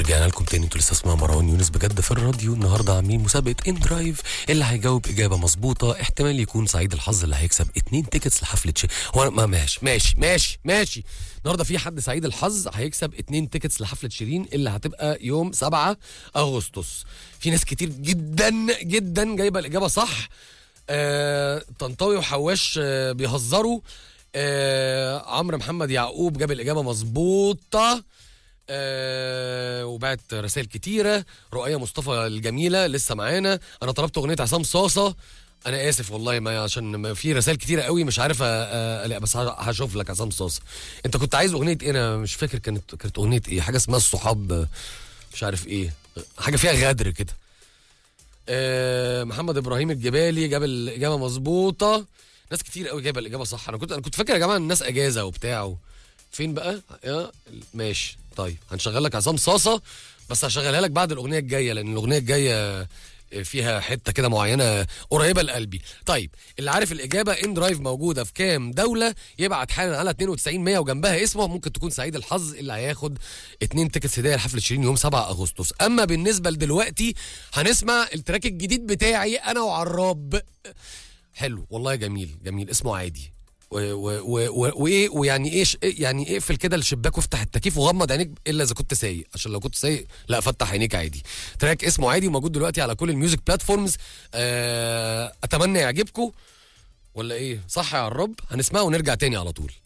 ورجعنا لكم تاني انتوا لسه اسمها مروان يونس بجد في الراديو النهارده عاملين مسابقه ان درايف اللي هيجاوب اجابه مظبوطه احتمال يكون سعيد الحظ اللي هيكسب اتنين تيكتس لحفله شيء هو أنا- ما ماشي ماشي ماشي ماشي النهارده في حد سعيد الحظ هيكسب اتنين تيكتس لحفله شيرين اللي هتبقى يوم 7 اغسطس في ناس كتير جدا جدا جايبه الاجابه صح آه، طنطاوي وحواش آه، بيهزروا آه، عمرو محمد يعقوب جاب الاجابه مظبوطه آه وبعت رسائل كتيره رؤية مصطفى الجميله لسه معانا انا طلبت اغنيه عصام صاصه انا اسف والله ما عشان ما في رسائل كتيره قوي مش عارف أ- أ- الاقي بس ه- هشوف لك عصام صاصه انت كنت عايز اغنيه ايه انا مش فاكر كانت كانت اغنيه ايه حاجه اسمها الصحاب آه، مش عارف ايه حاجه فيها غدر كده آه، محمد ابراهيم الجبالي جاب الاجابه مظبوطه ناس كتير قوي جايبه الاجابه صح انا كنت انا كنت فاكر يا جماعه الناس اجازه وبتاع و... فين بقى يا ماشي طيب هنشغل لك عصام صاصه بس هشغلها لك بعد الاغنيه الجايه لان الاغنيه الجايه فيها حته كده معينه قريبه لقلبي طيب اللي عارف الاجابه ان درايف موجوده في كام دوله يبعت حالا على 92 100 وجنبها اسمه ممكن تكون سعيد الحظ اللي هياخد اتنين تيكتس هديه لحفله شيرين يوم 7 اغسطس اما بالنسبه لدلوقتي هنسمع التراك الجديد بتاعي انا وعراب حلو والله جميل جميل اسمه عادي و- و- و- و- وايه ويعني ايش يعني اقفل كده الشباك وافتح التكييف وغمض عينيك الا اذا كنت سايق عشان لو كنت سايق لا فتح عينيك عادي تراك اسمه عادي وموجود دلوقتي على كل الميوزك بلاتفورمز آه اتمنى يعجبكم ولا ايه صح يا عرب هنسمعه ونرجع تاني على طول